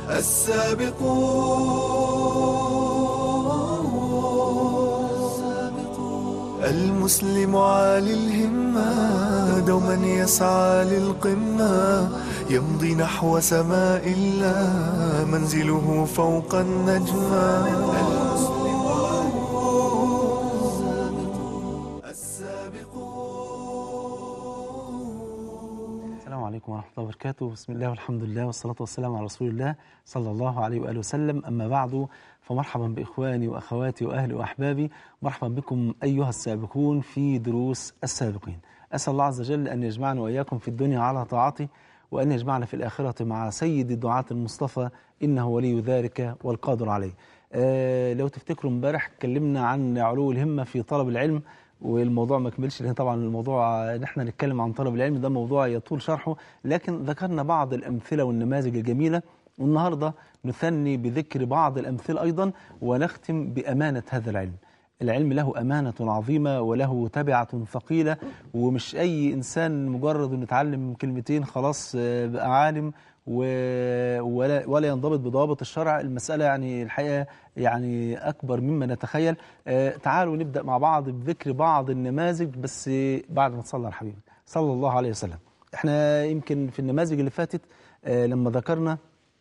السابقون المسلم عالي الهمة دوما يسعى للقمة يمضي نحو سماء الله منزله فوق النجمة السلام عليكم ورحمة الله وبركاته بسم الله والحمد لله والصلاة والسلام على رسول الله صلى الله عليه وآله وسلم أما بعد فمرحبا بإخواني وأخواتي وأهلي وأحبابي مرحبا بكم أيها السابقون في دروس السابقين أسأل الله عز وجل أن يجمعنا وإياكم في الدنيا على طاعته وأن يجمعنا في الآخرة مع سيد الدعاة المصطفى إنه ولي ذلك والقادر عليه آه لو تفتكروا امبارح اتكلمنا عن علو الهمة في طلب العلم والموضوع ما كملش لان طبعا الموضوع ان احنا نتكلم عن طلب العلم ده موضوع يطول شرحه لكن ذكرنا بعض الامثله والنماذج الجميله والنهارده نثني بذكر بعض الامثله ايضا ونختم بامانه هذا العلم. العلم له امانه عظيمه وله تبعه ثقيله ومش اي انسان مجرد انه يتعلم كلمتين خلاص آه، بقى عالم و- ولا ولا ينضبط بضوابط الشرع المسألة يعني الحقيقة يعني أكبر مما نتخيل آه، تعالوا نبدأ مع بعض بذكر بعض النماذج بس بعد ما تصلى على الحبيب صلى الله عليه وسلم احنا يمكن في النماذج اللي فاتت آه، لما ذكرنا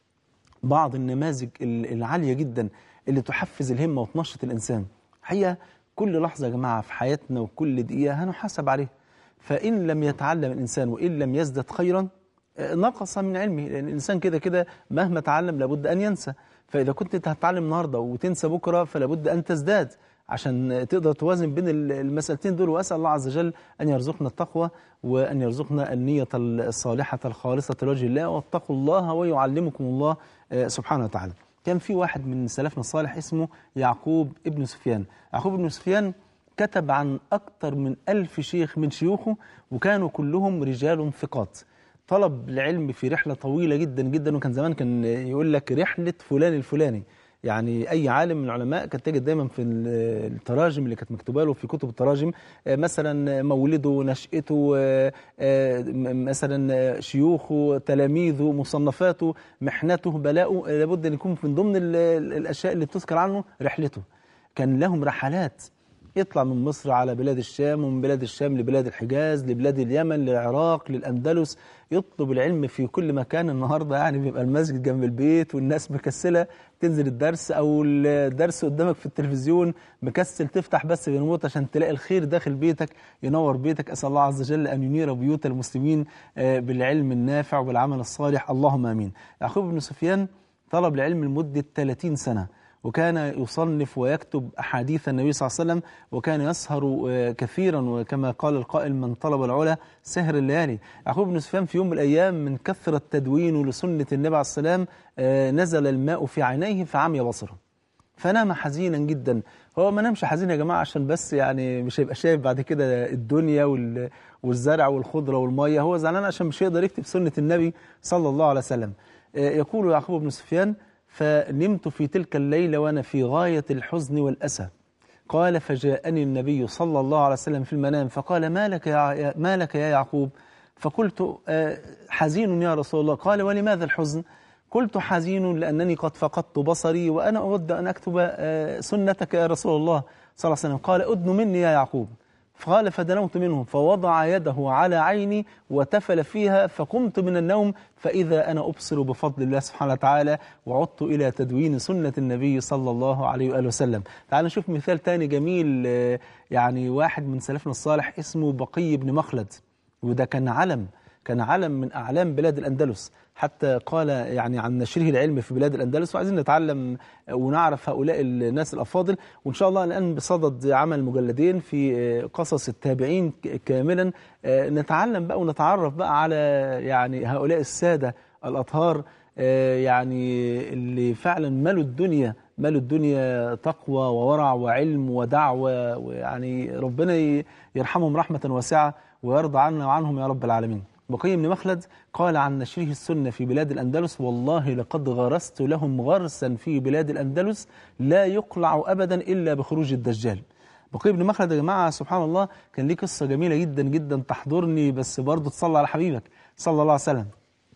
بعض النماذج ال- العالية جدا اللي تحفز الهمة وتنشط الإنسان حقيقة كل لحظة يا جماعة في حياتنا وكل دقيقة هنحاسب عليها فإن لم يتعلم الإنسان وإن لم يزدد خيرا آه، نقص من علمه لأن الإنسان كده كده مهما تعلم لابد أن ينسى فإذا كنت أنت هتتعلم النهاردة وتنسى بكرة فلابد أن تزداد عشان تقدر توازن بين ال- المسألتين دول وأسأل الله عز وجل أن يرزقنا التقوى وأن يرزقنا النية الصالحة الخالصة لوجه الله واتقوا الله ويعلمكم الله آه، سبحانه وتعالى كان في واحد من سلفنا الصالح اسمه يعقوب ابن سفيان يعقوب ابن سفيان كتب عن أكثر من ألف شيخ من شيوخه وكانوا كلهم رجال ثقات طلب العلم في رحلة طويلة جدا جدا وكان زمان كان يقول لك رحلة فلان الفلاني يعني أي عالم من العلماء كانت تجد دايما في ال- التراجم اللي كانت مكتوبة له في كتب التراجم آه، مثلا مولده نشأته آه، آه، م- مثلا آه، شيوخه تلاميذه مصنفاته محنته بلاؤه آه، لابد أن يكون من ضمن ال- ال- الأشياء اللي بتذكر عنه رحلته كان لهم رحلات يطلع من مصر على بلاد الشام ومن بلاد الشام لبلاد الحجاز لبلاد اليمن للعراق للأندلس يطلب العلم في كل مكان النهاردة يعني بيبقى المسجد جنب البيت والناس مكسلة تنزل الدرس أو الدرس قدامك في التلفزيون مكسل تفتح بس ريموت عشان تلاقي الخير داخل بيتك ينور بيتك أسأل الله عز وجل أن ينير بيوت المسلمين آه، بالعلم النافع وبالعمل الصالح اللهم آمين يعقوب بن سفيان طلب العلم لمدة 30 سنة وكان يصنف ويكتب أحاديث النبي صلى الله عليه وسلم وكان يسهر آه، كثيرا وكما قال القائل من طلب العلا سهر الليالي يعقوب بن سفيان في يوم من الأيام من كثرة تدوينه لسنة النبي عليه السلام آه، نزل الماء في عينيه فعمي بصره فنام حزينا جدا هو ما نامش حزين يا جماعة عشان بس يعني مش هيبقى شايف بعد كده الدنيا وال- والزرع والخضرة والمية هو زعلان عشان مش هيقدر يكتب سنة النبي صلى الله عليه وسلم آه، يقول يعقوب بن سفيان فنمت في تلك الليلة وأنا في غاية الحزن والأسى قال فجاءني النبي صلى الله عليه وسلم في المنام فقال ما لك يا, يا- ما لك يا يعقوب فقلت آه، حزين يا رسول الله قال ولماذا الحزن قلت حزين لأنني قد فقدت بصري وأنا أود أن أكتب آه، سنتك يا رسول الله صلى الله عليه وسلم قال أدن مني يا يعقوب قال فدنوت منه فوضع يده على عيني وتفل فيها فقمت من النوم فإذا أنا أبصر بفضل الله سبحانه وتعالى وعدت إلى تدوين سنة النبي صلى الله عليه وآله وسلم تعال نشوف مثال تاني جميل آه، يعني واحد من سلفنا الصالح اسمه بقي بن مخلد وده كان علم كان علم من أعلام بلاد الأندلس حتى قال يعني عن نشره العلم في بلاد الأندلس وعايزين نتعلم ونعرف هؤلاء الناس الأفاضل وإن شاء الله الآن بصدد عمل مجلدين في قصص التابعين ك- كاملا آه، نتعلم بقى ونتعرف بقى على يعني هؤلاء السادة الأطهار آه، يعني اللي فعلا ملوا الدنيا ملوا الدنيا تقوى وورع وعلم ودعوة ويعني ربنا ي- يرحمهم رحمة واسعة ويرضى عنا وعنهم يا رب العالمين بقي بن مخلد قال عن نشره السنة في بلاد الأندلس والله لقد غرست لهم غرسا في بلاد الأندلس لا يقلع أبدا إلا بخروج الدجال بقي بن مخلد يا جماعة سبحان الله كان ليه قصة جميلة جدا جدا تحضرني بس برضه تصلى على حبيبك صلى الله عليه وسلم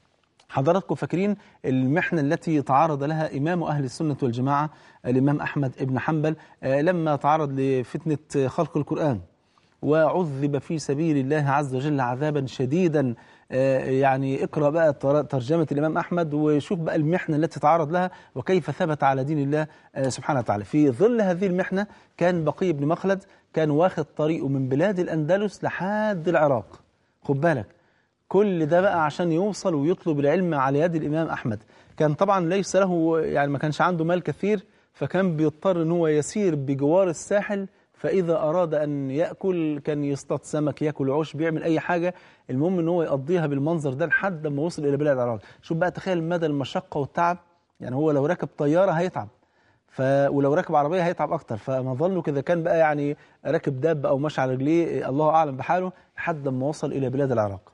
حضراتكم فاكرين المحنة التي تعرض لها إمام أهل السنة والجماعة الإمام أحمد بن حنبل آه، لما تعرض لفتنة خلق القرآن وعذب في سبيل الله عز وجل عذابا شديدا آه، يعني اقرأ بقى تر- ترجمة الإمام أحمد وشوف بقى المحنة التي تعرض لها وكيف ثبت على دين الله آه، سبحانه وتعالى في ظل هذه المحنة كان بقي بن مخلد كان واخد طريقه من بلاد الأندلس لحد العراق خد بالك كل ده بقى عشان يوصل ويطلب العلم على يد الإمام أحمد كان طبعا ليس له يعني ما كانش عنده مال كثير فكان بيضطر ان هو يسير بجوار الساحل فإذا أراد أن يأكل كان يصطاد سمك يأكل عوش بيعمل أي حاجة المهم ان هو يقضيها بالمنظر ده لحد ما وصل إلى بلاد العراق شوف بقى تخيل مدى المشقة والتعب يعني هو لو ركب طيارة هيتعب ف ولو راكب عربيه هيتعب اكتر فما ظنه كده كان بقى يعني راكب دابه او ماشي على رجليه الله اعلم بحاله لحد ما وصل الى بلاد العراق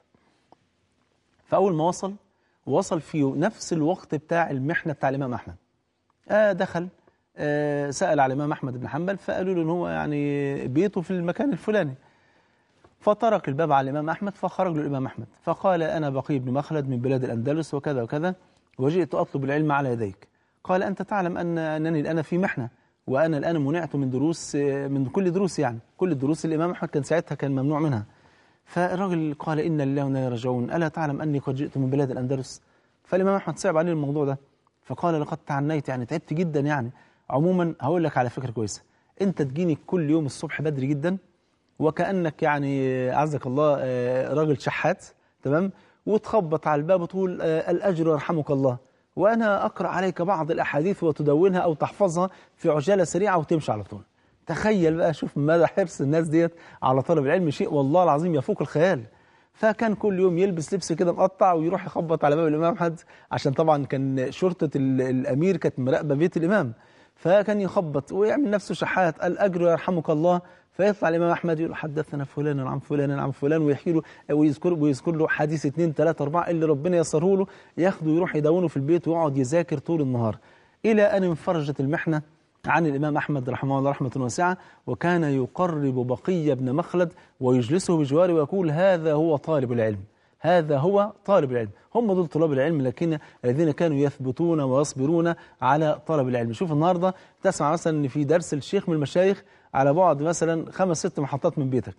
فاول ما وصل وصل في نفس الوقت بتاع المحنه بتاع الامام احمد آه دخل آه سال على الامام احمد بن حنبل فقالوا له ان هو يعني بيته في المكان الفلاني فطرق الباب على الامام احمد فخرج له الامام احمد فقال انا بقي بن مخلد من بلاد الاندلس وكذا وكذا وجئت اطلب العلم على يديك قال انت تعلم ان انني الان في محنه وانا الان منعت من دروس من كل دروس يعني كل الدروس الامام احمد كان ساعتها كان ممنوع منها فالراجل قال إن لله وإنا إليه راجعون ألا تعلم أني قد جئت من بلاد الأندلس فالإمام أحمد صعب عليه الموضوع ده فقال لقد تعنيت يعني تعبت جدا يعني عموما هقول لك على فكرة كويسة أنت تجيني كل يوم الصبح بدري جدا وكأنك يعني عزك الله آه، راجل شحات تمام وتخبط على الباب وتقول آه، الأجر يرحمك الله وأنا أقرأ عليك بعض الأحاديث وتدونها أو تحفظها في عجالة سريعة وتمشي على طول تخيل بقى شوف مدى حرص الناس ديت على طلب العلم شيء والله العظيم يفوق الخيال فكان كل يوم يلبس لبس كده مقطع ويروح يخبط على باب الامام احمد عشان طبعا كان شرطه ال- الامير كانت مراقبه بيت الامام فكان يخبط ويعمل نفسه شحات الاجر يرحمك الله فيطلع الامام احمد يقول حدثنا فلان عن فلان عن فلان ويحكي له ويذكر ويذكر له حديث اثنين ثلاثه اربعه اللي ربنا يسره له ياخده ويروح يدونه في البيت ويقعد يذاكر طول النهار الى ان انفرجت المحنه عن الإمام أحمد رحمه الله رحمة واسعة وكان يقرب بقي بن مخلد ويجلسه بجواره ويقول هذا هو طالب العلم هذا هو طالب العلم هم دول طلاب العلم لكن الذين كانوا يثبتون ويصبرون على طلب العلم شوف النهاردة تسمع مثلا أن في درس الشيخ من المشايخ على بعد مثلا خمس ست محطات من بيتك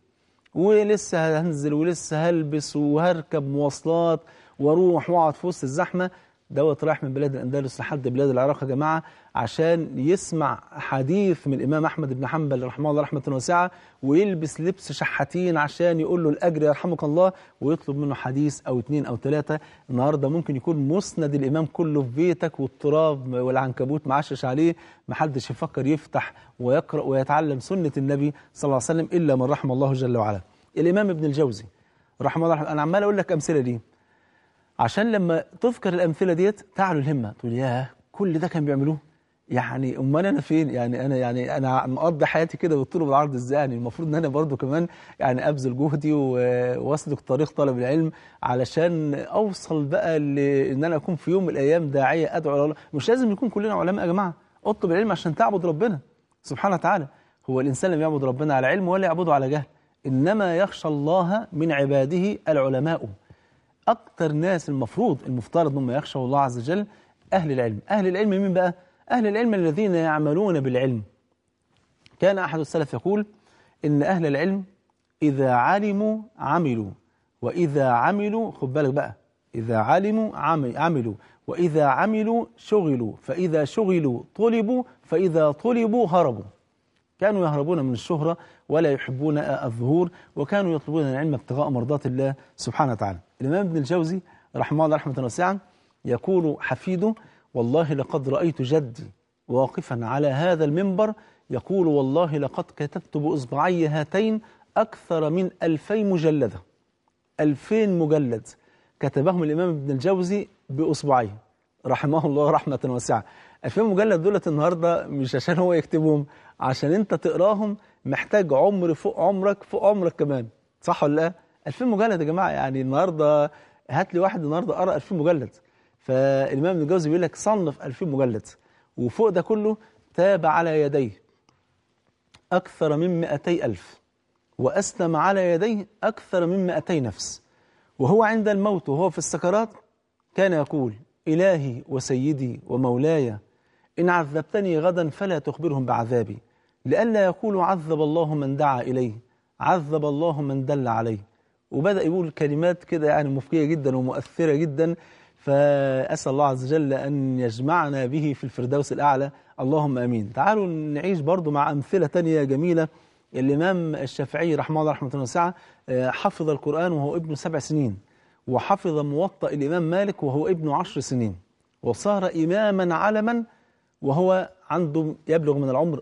ولسه هنزل ولسه هلبس وهركب مواصلات واروح واقعد في وسط الزحمه دوت رايح من بلاد الاندلس لحد بلاد العراق يا جماعه عشان يسمع حديث من الامام احمد بن حنبل رحمه الله رحمه واسعه ويلبس لبس شحاتين عشان يقول له الاجر يرحمك الله ويطلب منه حديث او اثنين او ثلاثه النهارده ممكن يكون مسند الامام كله في بيتك والتراب والعنكبوت معشش عليه محدش يفكر يفتح ويقرا ويتعلم سنه النبي صلى الله عليه وسلم الا من رحم الله جل وعلا الامام ابن الجوزي رحمه الله رحمه انا عمال اقول لك امثله ليه عشان لما تذكر الامثله ديت تعلو الهمه تقول ياه كل ده كان بيعملوه يعني امال انا فين يعني انا يعني انا مقضي حياتي كده بالطول والعرض ازاي يعني المفروض ان انا برضو كمان يعني ابذل جهدي و- واسلك طريق طلب العلم علشان اوصل بقى لان انا اكون في يوم من الايام داعيه ادعو الى الله مش لازم نكون كلنا علماء يا جماعه اطلب العلم عشان تعبد ربنا سبحانه وتعالى هو الانسان لم يعبد ربنا على علم ولا يعبده على جهل انما يخشى الله من عباده العلماء أكتر ناس المفروض المفترض أنهم يخشوا الله عز وجل أهل العلم أهل العلم مين بقى؟ أهل العلم الذين يعملون بالعلم كان أحد السلف يقول إن أهل العلم إذا علموا عملوا وإذا عملوا خد بالك بقى إذا علموا عمل- عملوا وإذا عملوا شغلوا فإذا شغلوا طلبوا فإذا طلبوا هربوا كانوا يهربون من الشهرة ولا يحبون الظهور وكانوا يطلبون العلم ابتغاء مرضات الله سبحانه وتعالى الإمام ابن الجوزي رحمه الله رحمة واسعة يقول حفيده والله لقد رأيت جدي واقفا على هذا المنبر يقول والله لقد كتبت بإصبعي هاتين أكثر من ألفي مجلدة ألفين مجلد كتبهم الإمام ابن الجوزي بإصبعيه رحمه الله رحمة واسعة ألفين مجلد دولت النهاردة مش عشان هو يكتبهم عشان أنت تقراهم محتاج عمر فوق عمرك فوق عمرك كمان صح ولا لا؟ 2000 مجلد يا جماعة يعني النهاردة هات لي واحد النهاردة قرأ 2000 مجلد فالإمام ابن الجوزي بيقول لك صنف 2000 مجلد وفوق ده كله تاب على يديه أكثر من 200 ألف وأسلم على يديه أكثر من 200 نفس وهو عند الموت وهو في السكرات كان يقول إلهي وسيدي ومولاي إن عذبتني غدا فلا تخبرهم بعذابي لئلا يقولوا عذب الله من دعا إليه عذب الله من دل عليه وبدأ يقول كلمات كده يعني مفكية جدا ومؤثرة جدا فأسأل الله عز وجل أن يجمعنا به في الفردوس الأعلى اللهم أمين تعالوا نعيش برضو مع أمثلة تانية جميلة الإمام الشافعي رحمه الله رحمة واسعة آه، حفظ القرآن وهو ابن سبع سنين وحفظ موطأ الإمام مالك وهو ابن عشر سنين وصار إماما علما وهو عنده يبلغ من العمر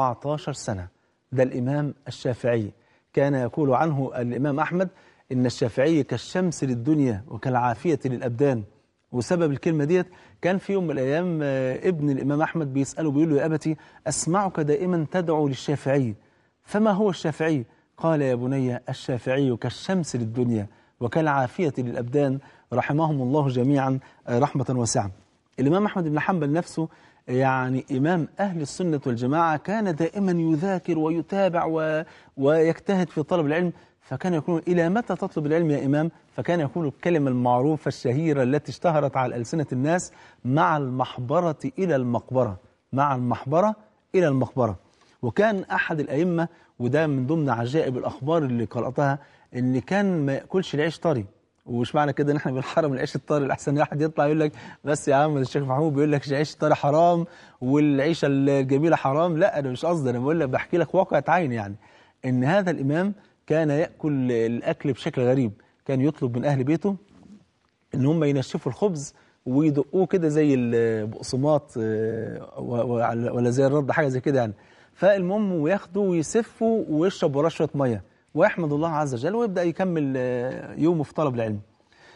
14 سنة ده الإمام الشافعي كان يقول عنه الإمام أحمد إن الشافعي كالشمس للدنيا وكالعافية للأبدان وسبب الكلمة ديت كان في يوم من الأيام آه، ابن الإمام أحمد بيسأله بيقول له يا أبتي أسمعك دائما تدعو للشافعي فما هو الشافعي؟ قال يا بني الشافعي كالشمس للدنيا وكالعافية للأبدان رحمهم الله جميعا آه، رحمة واسعة الإمام أحمد بن حنبل نفسه يعني إمام أهل السنة والجماعة كان دائما يذاكر ويتابع و... ويجتهد في طلب العلم فكان يقول إلى متى تطلب العلم يا إمام فكان يقول الكلمة المعروفة الشهيرة التي اشتهرت على ألسنة الناس مع المحبرة إلى المقبرة مع المحبرة إلى المقبرة وكان أحد الأئمة وده من ضمن عجائب الأخبار اللي قرأتها إن كان ما يأكلش العيش طري ومش معنى كده ان احنا بنحرم العيش الطري الاحسن واحد يطلع يقول لك بس يا عم الشيخ محمود بيقول لك العيش الطري حرام والعيشه الجميله حرام لا انا مش قصدي انا بقول لك بحكي لك واقعة عين يعني ان هذا الامام كان ياكل الاكل بشكل غريب كان يطلب من اهل بيته ان هم ينشفوا الخبز ويدقوه كده زي البقسماط آه، و- و- ولا زي الرد حاجه زي كده يعني فالمهم وياخده ويسفه ويشرب وراه شويه ميه ويحمد الله عز وجل ويبدا يكمل آه، يومه في طلب العلم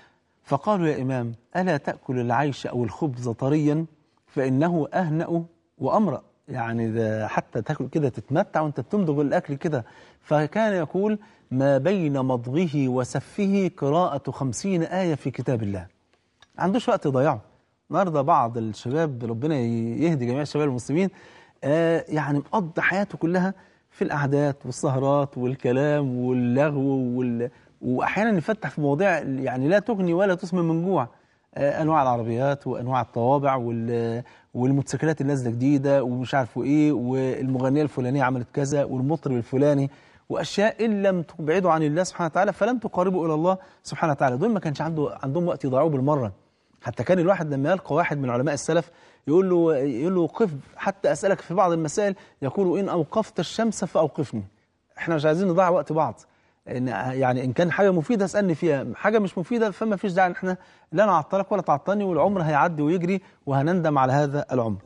فقالوا يا إمام ألا تأكل العيش أو الخبز طريا فإنه أهنأ وأمرأ يعني ده حتى تاكل كده تتمتع وانت بتمضغ الأكل كده فكان يقول ما بين مضغه وسفه قراءة خمسين آية في كتاب الله عندوش وقت يضيعه النهارده بعض الشباب ربنا يهدي جميع الشباب المسلمين آه يعني مقضي حياته كلها في القعدات والسهرات والكلام واللغو وال... واحيانا يفتح في مواضيع يعني لا تغني ولا تسمن من جوع آه انواع العربيات وانواع الطوابع وال... والموتوسيكلات اللي نازله جديده ومش عارف ايه والمغنيه الفلانيه عملت كذا والمطرب الفلاني واشياء ان لم تبعدوا عن الله سبحانه وتعالى فلن تقربوا الى الله سبحانه وتعالى دول ما كانش عنده عندهم وقت يضيعوه بالمره حتى كان الواحد لما يلقى واحد من علماء السلف يقول له يقول له قف حتى اسالك في بعض المسائل يقول ان اوقفت الشمس فاوقفني احنا مش عايزين نضيع وقت بعض إن يعني ان كان حاجه مفيده اسالني فيها حاجه مش مفيده فما فيش داعي ان احنا لا نعطلك ولا تعطلني والعمر هيعدي ويجري وهنندم على هذا العمر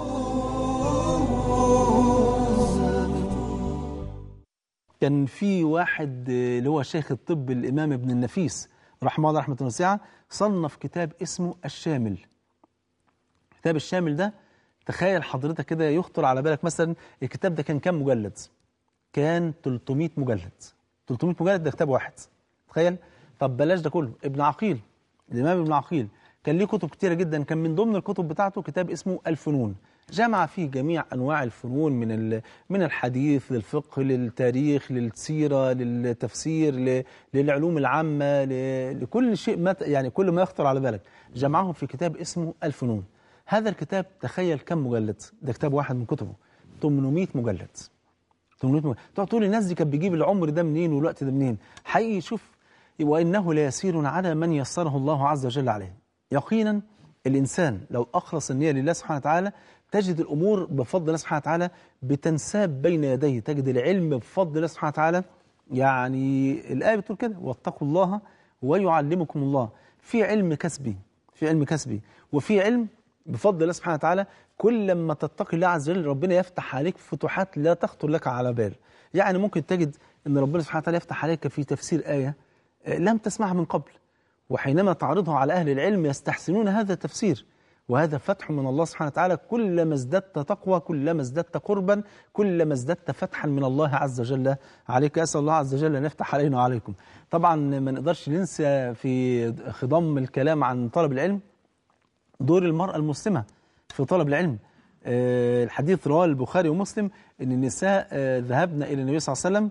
كان في واحد آه، اللي هو شيخ الطب الامام ابن النفيس رحمه الله رحمه واسعه صنف كتاب اسمه الشامل كتاب الشامل ده تخيل حضرتك كده يخطر على بالك مثلا الكتاب ده كان كام مجلد كان 300 مجلد 300 مجلد ده كتاب واحد تخيل طب بلاش ده كله ابن عقيل الامام ابن عقيل كان ليه كتب كتيره جدا كان من ضمن الكتب بتاعته كتاب اسمه الفنون جمع فيه جميع انواع الفنون من ال- من الحديث للفقه للتاريخ للسيره للتفسير ل- للعلوم العامه ل- لكل شيء ما ت- يعني كل ما يخطر على بالك جمعهم في كتاب اسمه الفنون هذا الكتاب تخيل كم مجلد ده كتاب واحد من كتبه 800 مجلد 800 مجلد تقعد تقول الناس دي كانت بتجيب العمر ده منين والوقت ده منين حقيقي شوف وانه ليسير على من يسره الله عز وجل عليه يقينا الانسان لو اخلص النيه لله سبحانه وتعالى تجد الامور بفضل الله سبحانه وتعالى بتنساب بين يديه تجد العلم بفضل الله سبحانه وتعالى يعني الايه بتقول كده واتقوا الله ويعلمكم الله في علم كسبي في علم كسبي وفي علم بفضل الله سبحانه وتعالى كل لما تتقي الله عز وجل ربنا يفتح عليك فتوحات لا تخطر لك على بال يعني ممكن تجد ان ربنا سبحانه وتعالى يفتح عليك في تفسير ايه آه، لم تسمعها من قبل وحينما تعرضها على اهل العلم يستحسنون هذا التفسير وهذا فتح من الله سبحانه وتعالى كلما ازددت تقوى كلما ازددت قربا كلما ازددت فتحا من الله عز وجل عليك اسال الله عز وجل ان يفتح علينا وعليكم طبعا ما نقدرش ننسى في خضم الكلام عن طلب العلم دور المرأة المسلمة في طلب العلم آه، الحديث رواه البخاري ومسلم أن النساء آه، ذهبن إلى النبي صلى الله عليه وسلم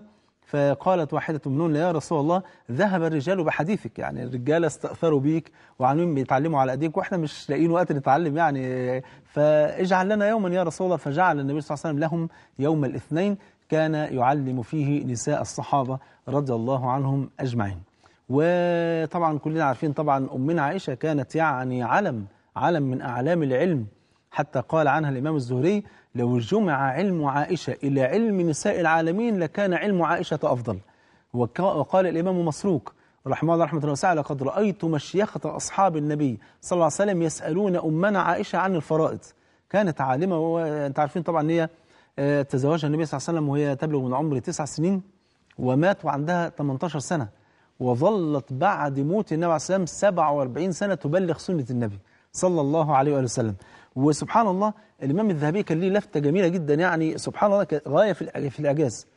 فقالت واحدة منهن يا رسول الله ذهب الرجال بحديثك يعني الرجال استأثروا بيك وعاملين بيتعلموا على أيديك وإحنا مش لاقيين وقت نتعلم يعني فاجعل لنا يوما يا رسول الله فجعل النبي صلى الله عليه وسلم لهم يوم الاثنين كان يعلم فيه نساء الصحابة رضي الله عنهم أجمعين وطبعا كلنا عارفين طبعا أمنا عائشة كانت يعني علم علم من أعلام العلم حتى قال عنها الإمام الزهري لو جمع علم عائشة إلى علم نساء العالمين لكان علم عائشة أفضل وك- وقال الإمام مسروق رحمه الله رحمة الله وسعه لقد رأيت مشيخة أصحاب النبي صلى الله عليه وسلم يسألون أمنا عائشة عن الفرائض كانت عالمة وأنت عارفين طبعا إن هي آه، تزوجها النبي صلى الله عليه وسلم وهي تبلغ من عمر تسع سنين ومات وعندها 18 سنة وظلت بعد موت النبي عليه الصلاة والسلام 47 سنة تبلغ سنة النبي صلى الله عليه وآله وسلم وسبحان الله الإمام الذهبي كان ليه لفتة جميلة جدا يعني سبحان الله كان غاية في الإع- في الإعجاز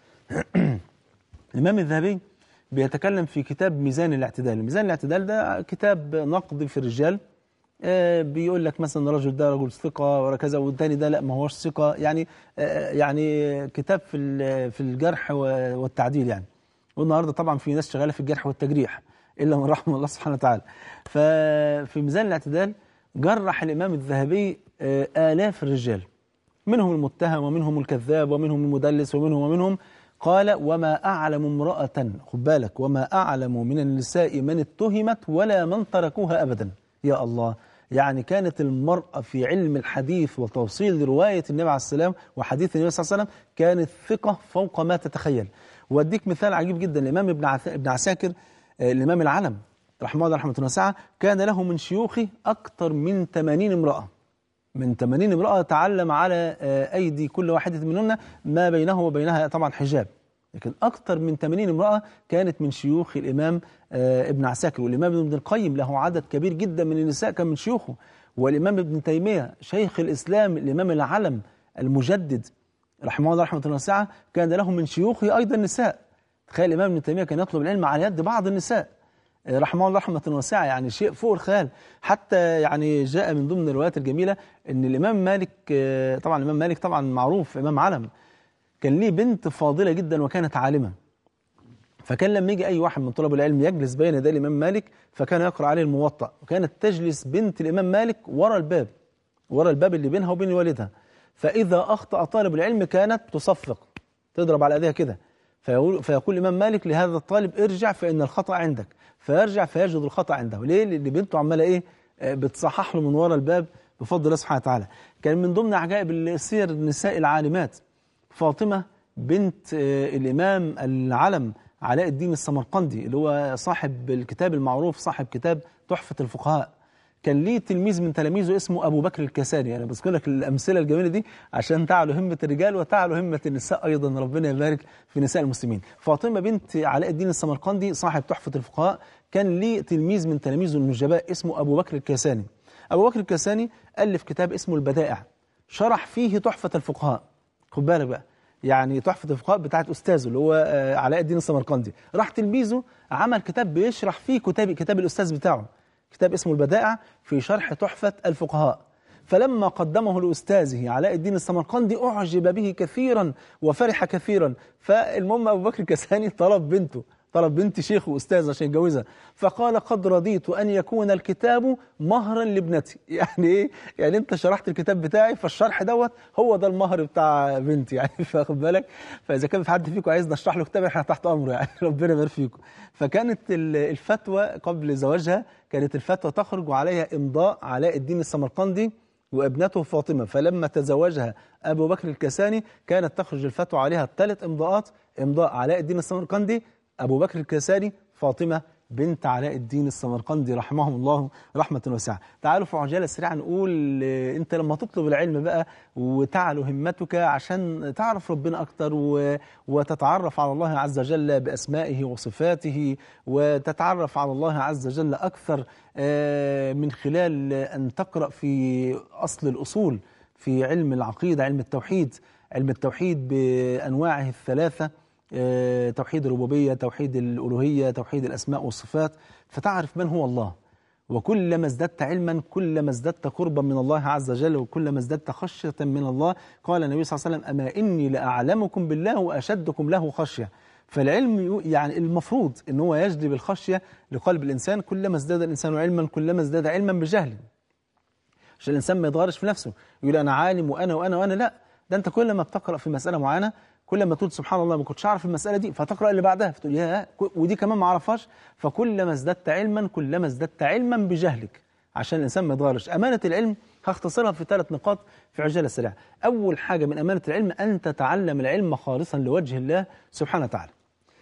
الإمام الذهبي بيتكلم في كتاب ميزان الاعتدال ميزان الاعتدال ده كتاب نقد في الرجال آه، بيقول لك مثلا الرجل ده رجل ثقة وكذا والتاني ده لا ما هوش ثقة يعني آه، يعني كتاب في ال- في الجرح و- والتعديل يعني والنهارده طبعا في ناس شغالة في الجرح والتجريح إلا من رحم الله سبحانه وتعالى ففي ميزان الاعتدال جرح الإمام الذهبي آه، آلاف الرجال منهم المتهم ومنهم الكذاب ومنهم المدلس ومنهم ومنهم قال وما أعلم امرأة خد بالك وما أعلم من النساء من اتهمت ولا من تركوها أبدا يا الله يعني كانت المرأة في علم الحديث وتوصيل رواية النبي عليه السلام وحديث النبي صلى الله عليه وسلم كانت ثقة فوق ما تتخيل وأديك مثال عجيب جدا الإمام ابن عث- ابن عساكر آه، الإمام العلم رحمه الله رحمة واسعة كان له من شيوخه أكثر من 80 امرأة من 80 امرأة تعلم على آه، أيدي كل واحدة منهن ما بينه وبينها طبعا حجاب لكن أكثر من 80 امرأة كانت من شيوخ الإمام آه، ابن عساكر والإمام ابن القيم له عدد كبير جدا من النساء كان من شيوخه والإمام ابن تيمية شيخ الإسلام الإمام العلم المجدد رحمه الله رحمة الله واسعة كان له من شيوخه أيضا نساء تخيل الإمام ابن تيمية كان يطلب العلم على يد بعض النساء رحمه الله رحمة واسعة يعني شيء فوق الخيال حتى يعني جاء من ضمن الروايات الجميلة أن الإمام مالك آه، طبعا الإمام مالك طبعا معروف إمام علم كان ليه بنت فاضلة جدا وكانت عالمة فكان لما يجي أي واحد من طلاب العلم يجلس بين يدي الإمام مالك فكان يقرأ عليه الموطأ وكانت تجلس بنت الإمام مالك ورا الباب ورا الباب اللي بينها وبين والدها فإذا أخطأ طالب العلم كانت تصفق تضرب على ايديها كده فيقول, فيقول الإمام مالك لهذا الطالب ارجع فإن الخطأ عندك فيرجع فيجد الخطأ عنده ليه؟ لأن بنته عمالة إيه آه، بتصحح له من ورا الباب بفضل الله سبحانه وتعالى كان من ضمن عجائب السير النساء العالمات فاطمة بنت آه، الإمام العلم علاء الدين السمرقندي اللي هو صاحب الكتاب المعروف صاحب كتاب تحفة الفقهاء كان ليه تلميذ من تلاميذه اسمه ابو بكر الكساني انا بذكر لك الامثله الجميله دي عشان تعلو همه الرجال وتعلو همه النساء ايضا ربنا يبارك في نساء المسلمين فاطمه بنت علاء الدين السمرقندي صاحب تحفه الفقهاء كان ليه تلميذ من تلاميذه النجباء اسمه ابو بكر الكساني ابو بكر الكساني الف كتاب اسمه البدائع شرح فيه تحفه الفقهاء خد بالك بقى يعني تحفة الفقهاء بتاعت أستاذه اللي هو آه، علاء الدين السمرقندي راح تلميذه عمل كتاب بيشرح فيه كتاب كتاب الأستاذ بتاعه كتاب اسمه البدائع في شرح تحفة الفقهاء فلما قدمه لأستاذه علاء الدين السمرقندي أعجب به كثيرا وفرح كثيرا فالمهم أبو بكر الكساني طلب بنته طلب بنت شيخ وأستاذ عشان يتجوزها فقال قد رضيت أن يكون الكتاب مهرا لابنتي يعني إيه؟ يعني أنت شرحت الكتاب بتاعي فالشرح دوت هو ده المهر بتاع بنتي يعني فاخد بالك فإذا كان في حد فيكم عايز نشرح له كتاب احنا تحت أمره يعني ربنا يبارك فيكم فكانت ال- الفتوى قبل زواجها كانت الفتوى تخرج وعليها إمضاء علاء الدين السمرقندي وابنته فاطمة فلما تزوجها أبو بكر الكساني كانت تخرج الفتوى عليها ثلاث إمضاءات إمضاء علاء الدين السمرقندي أبو بكر الكساني فاطمة بنت علاء الدين السمرقندي رحمهم الله رحمة واسعة تعالوا في عجالة سريعة نقول آه، أنت لما تطلب العلم بقى وتعلو همتك عشان تعرف ربنا أكتر و- وتتعرف على الله عز وجل بأسمائه وصفاته وتتعرف على الله عز وجل أكثر آه، من خلال أن تقرأ في أصل الأصول في علم العقيدة علم التوحيد علم التوحيد بأنواعه الثلاثة آه، توحيد الربوبية توحيد الألوهية توحيد الأسماء والصفات فتعرف من هو الله وكلما ازددت علما كلما ازددت قربا من الله عز وجل وكلما ازددت خشية من الله قال النبي صلى الله عليه وسلم أما إني لأعلمكم بالله وأشدكم له خشية فالعلم يو- يعني المفروض ان هو يجلب الخشيه لقلب الانسان كلما ازداد الانسان علما كلما ازداد علما بجهل عشان الانسان ما يتغيرش في نفسه يقول انا عالم وانا وانا وانا لا ده انت كل ما بتقرا في مساله معينه كل ما تقول سبحان الله ما كنتش اعرف المساله دي فتقرا اللي بعدها فتقول يا ودي كمان ما اعرفهاش فكلما ازددت علما كلما ازددت علما بجهلك عشان الانسان ما يتغيرش امانه العلم هختصرها في ثلاث نقاط في عجاله سريعه اول حاجه من امانه العلم ان تتعلم العلم خالصا لوجه الله سبحانه وتعالى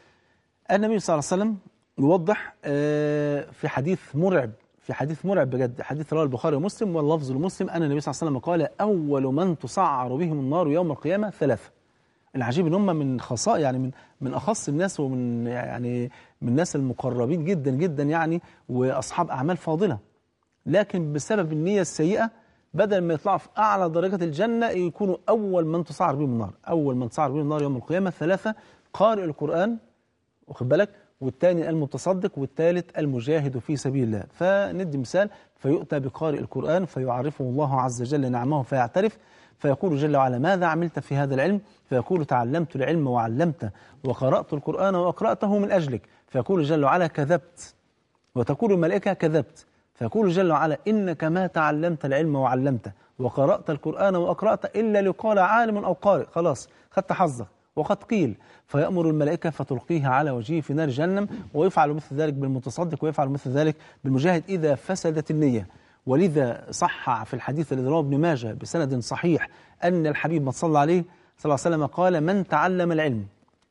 النبي صلى الله عليه وسلم يوضح آه، في حديث مرعب في حديث مرعب بجد حديث رواه البخاري ومسلم واللفظ لمسلم ان النبي صلى الله عليه وسلم قال اول من تسعر بهم النار يوم القيامه ثلاثه العجيب ان هم من خصائص يعني من من اخص الناس ومن يعني من الناس المقربين جدا جدا يعني واصحاب اعمال فاضله لكن بسبب النيه السيئه بدل ما يطلعوا في اعلى درجات الجنه يكونوا اول من تسعر بهم النار اول من تسعر بهم النار يوم القيامه ثلاثه قارئ القران واخد بالك والثاني المتصدق والثالث المجاهد في سبيل الله فندي مثال فيؤتى بقارئ القرآن فيعرفه الله عز وجل نعمه فيعترف فيقول جل وعلا ماذا عملت في هذا العلم فيقول تعلمت العلم وعلمته وقرأت القرآن وأقرأته من أجلك فيقول جل وعلا كذبت وتقول الملائكة كذبت فيقول جل وعلا إنك ما تعلمت العلم وعلمته وقرأت القرآن وأقرأت إلا لقال عالم أو قارئ خلاص خدت حظك وقد قيل فيأمر الملائكة فتلقيه على وجهه في نار جهنم ويفعل مثل ذلك بالمتصدق ويفعل مثل ذلك بالمجاهد إذا فسدت النية ولذا صح في الحديث الذي رواه ابن ماجه بسند صحيح أن الحبيب ما صلى عليه صلى الله عليه وسلم قال من تعلم العلم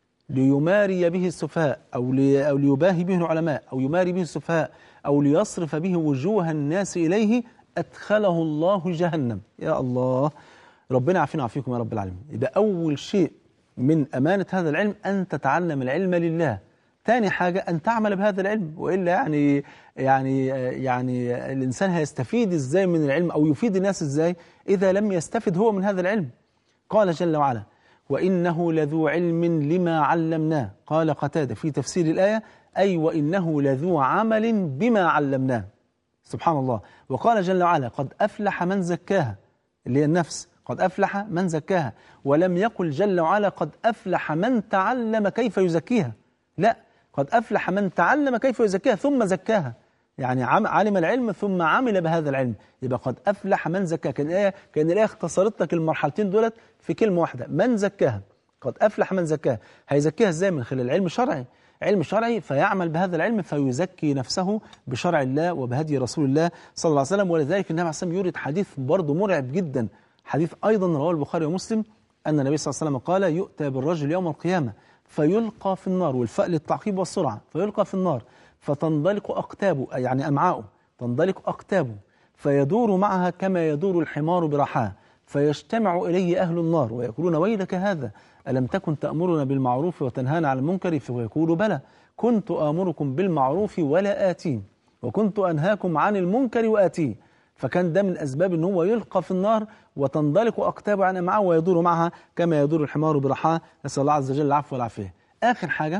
ليماري به السفهاء أو, لي أو ليباهي به العلماء أو يماري به السفهاء أو ليصرف به وجوه الناس إليه أدخله الله جهنم يا الله ربنا عافينا وعافيكم يا رب العالمين يبقى أول شيء من أمانة هذا العلم أن تتعلم العلم لله ثاني حاجة أن تعمل بهذا العلم وإلا يعني يعني يعني الإنسان هيستفيد إزاي من العلم أو يفيد الناس إزاي إذا لم يستفد هو من هذا العلم قال جل وعلا وإنه لذو علم لما علمناه قال قتادة في تفسير الآية أي وإنه لذو عمل بما علمناه سبحان الله وقال جل وعلا قد أفلح من زكاها اللي هي النفس قد أفلح من زكاها ولم يقل جل وعلا قد أفلح من تعلم كيف يزكيها لا قد أفلح من تعلم كيف يزكيها ثم زكاها يعني عم علم العلم ثم عمل بهذا العلم يبقى قد أفلح من زكاها كان الآية كان الآية اختصرت لك المرحلتين دولت في كلمة واحدة من زكاها قد أفلح من زكاها هيزكيها إزاي من خلال علم شرعي علم شرعي فيعمل بهذا العلم فيزكي نفسه بشرع الله وبهدي رسول الله صلى الله عليه وسلم ولذلك النبي عليه الصلاة والسلام يورد حديث برضه مرعب جدا حديث أيضا رواه البخاري ومسلم أن النبي صلى الله عليه وسلم قال يؤتى بالرجل يوم القيامة فيلقى في النار والفاء للتعقيب والسرعة فيلقى في النار فتنضلق أقتابه يعني أمعاؤه تنضلق أقتابه فيدور معها كما يدور الحمار برحاه فيجتمع إليه أهل النار ويقولون ويلك هذا ألم تكن تأمرنا بالمعروف وتنهانا عن المنكر فيقول بلى كنت آمركم بالمعروف ولا آتين وكنت أنهاكم عن المنكر وآتيه فكان ده من أسباب أن هو يلقى في النار وتنضلق أقتابه عن معه ويدور معها كما يدور الحمار برحاه نسأل الله عز وجل العفو والعافية آخر حاجة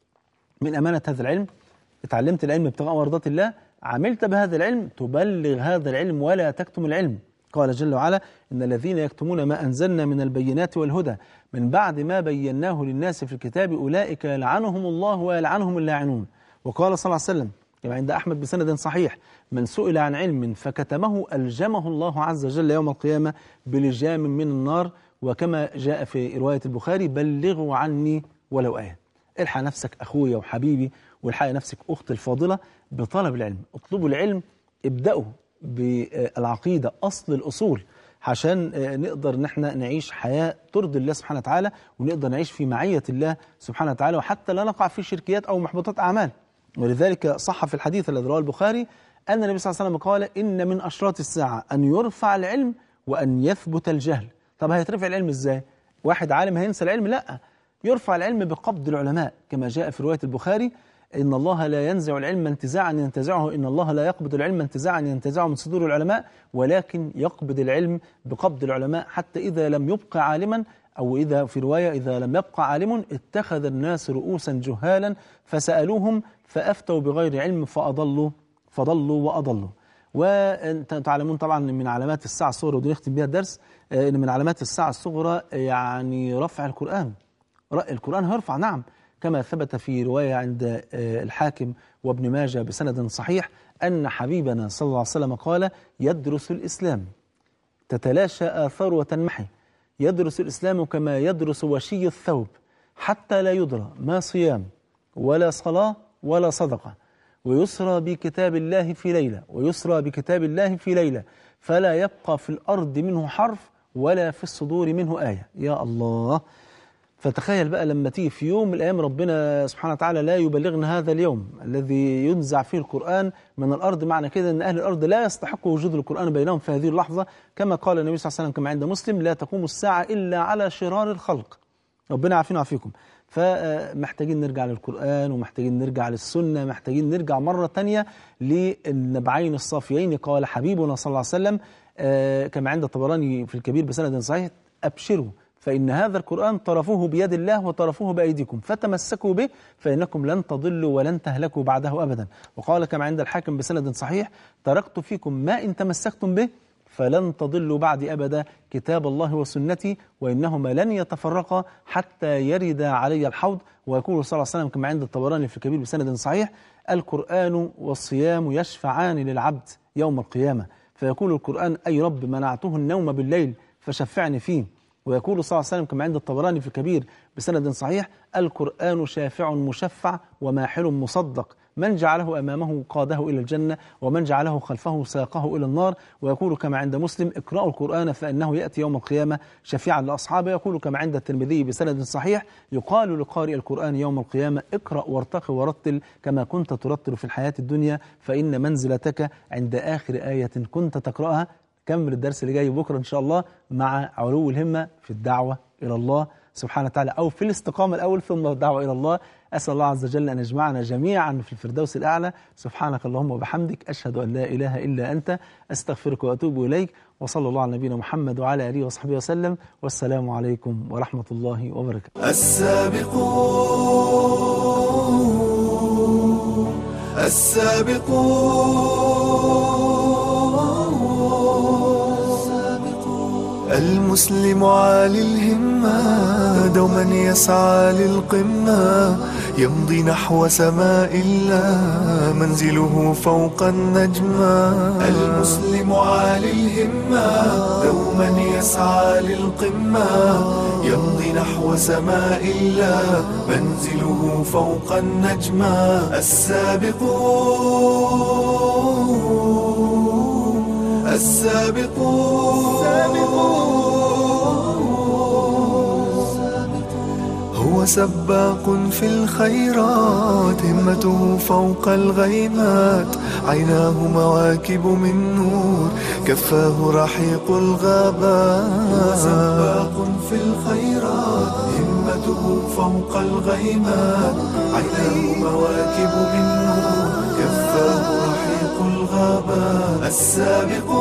من أمانة هذا العلم اتعلمت العلم ابتغاء مرضات الله عملت بهذا العلم تبلغ هذا العلم ولا تكتم العلم قال جل وعلا إن الذين يكتمون ما أنزلنا من البينات والهدى من بعد ما بيناه للناس في الكتاب أولئك يلعنهم الله ويلعنهم اللاعنون وقال صلى الله عليه وسلم كما عند أحمد بسند صحيح من سئل عن علم فكتمه ألجمه الله عز وجل يوم القيامة بلجام من النار وكما جاء في رواية البخاري بلغوا عني ولو آية الحق نفسك أخويا وحبيبي والحق نفسك أختي الفاضلة بطلب العلم اطلبوا العلم ابدأوا بالعقيدة أصل الأصول عشان نقدر ان احنا نعيش حياة ترضي الله سبحانه وتعالى ونقدر نعيش في معية الله سبحانه وتعالى وحتى لا نقع في شركيات أو محبطات أعمال ولذلك صح في الحديث الذي رواه البخاري أن النبي صلى الله عليه وسلم قال إن من أشراط الساعة أن يرفع العلم وأن يثبت الجهل طب هيترفع العلم إزاي؟ واحد عالم هينسى العلم؟ لا يرفع العلم بقبض العلماء كما جاء في رواية البخاري إن الله لا ينزع العلم انتزاعا ينتزعه إن الله لا يقبض العلم انتزاعا ينتزعه من صدور العلماء ولكن يقبض العلم بقبض العلماء حتى إذا لم يبق عالما أو إذا في رواية إذا لم يبقى عالم اتخذ الناس رؤوسا جهالا فسألوهم فأفتوا بغير علم فأضلوا فضلوا وأضلوا وانتم تعلمون طبعا من علامات الساعة الصغرى ودي نختم بها الدرس ان من علامات الساعة الصغرى يعني رفع القرآن القرآن هيرفع نعم كما ثبت في رواية عند آه، الحاكم وابن ماجه بسند صحيح أن حبيبنا صلى الله عليه وسلم قال يدرس الإسلام تتلاشى آثار وتنمحي يدرس الإسلام كما يدرس وشي الثوب حتى لا يدرى ما صيام ولا صلاة ولا صدقة ويسرى بكتاب الله في ليلة ويسرى بكتاب الله في ليلة فلا يبقى في الأرض منه حرف ولا في الصدور منه آية يا الله فتخيل بقى لما تيجي في يوم من الأيام ربنا سبحانه وتعالى لا يبلغنا هذا اليوم الذي ينزع فيه القرآن من الأرض معنى كده أن أهل الأرض لا يستحقوا وجود القرآن بينهم في هذه اللحظة كما قال النبي صلى الله عليه وسلم كما عند مسلم لا تقوم الساعة إلا على شرار الخلق ربنا عافينا وعافيكم فمحتاجين نرجع للقرآن ومحتاجين نرجع للسنة محتاجين نرجع مرة تانية للنبعين الصافيين قال حبيبنا صلى الله عليه وسلم آه، كما عند الطبراني في الكبير بسند صحيح أبشروا فإن هذا القرآن طرفوه بيد الله وطرفوه بأيديكم فتمسكوا به فإنكم لن تضلوا ولن تهلكوا بعده أبدا وقال كما عند الحاكم بسند صحيح تركت فيكم ما إن تمسكتم به فلن تضلوا بعدي أبدا كتاب الله وسنتي وإنهما لن يتفرقا حتى يرد علي الحوض ويقول صلى الله عليه وسلم كما عند الطبراني في الكبير بسند صحيح القرآن والصيام يشفعان للعبد يوم القيامة فيقول القرآن أي رب منعته النوم بالليل فشفعني فيه ويقول صلى الله عليه وسلم كما عند الطبراني في الكبير بسند صحيح القرآن شافع مشفع وماحل مصدق من جعله أمامه قاده إلى الجنة ومن جعله خلفه ساقه إلى النار ويقول كما عند مسلم اقرأوا القرآن فإنه يأتي يوم القيامة شفيعا لأصحابه يقول كما عند الترمذي بسند صحيح يقال لقارئ القرآن يوم القيامة اقرأ وارتق ورتل كما كنت ترتل في الحياة الدنيا فإن منزلتك عند آخر آية كنت تقرأها كمل الدرس اللي جاي بكرة إن شاء الله مع علو الهمة في الدعوة إلى الله سبحانه وتعالى أو في الاستقامة الأول ثم الدعوة إلى الله أسأل الله عز وجل أن يجمعنا جميعا في الفردوس الأعلى سبحانك اللهم وبحمدك أشهد أن لا إله إلا أنت أستغفرك وأتوب إليك وصلى الله على نبينا محمد وعلى آله وصحبه وسلم والسلام عليكم ورحمة الله وبركاته السابقون السابقون المسلم عالي الهمة دوما يسعى للقمة يمضي نحو سماء الله منزله فوق النجمة المسلم عالي الهمة دوما يسعى للقمة يمضي نحو سماء الله منزله فوق النجمة السابقون السابقون هو سباق في الخيرات همته فوق الغيمات عيناه مواكب من نور كفاه رحيق الغابات هو سباق في الخيرات همته فوق الغيمات عيناه مواكب من نور كفاه رحيق الغابات السابق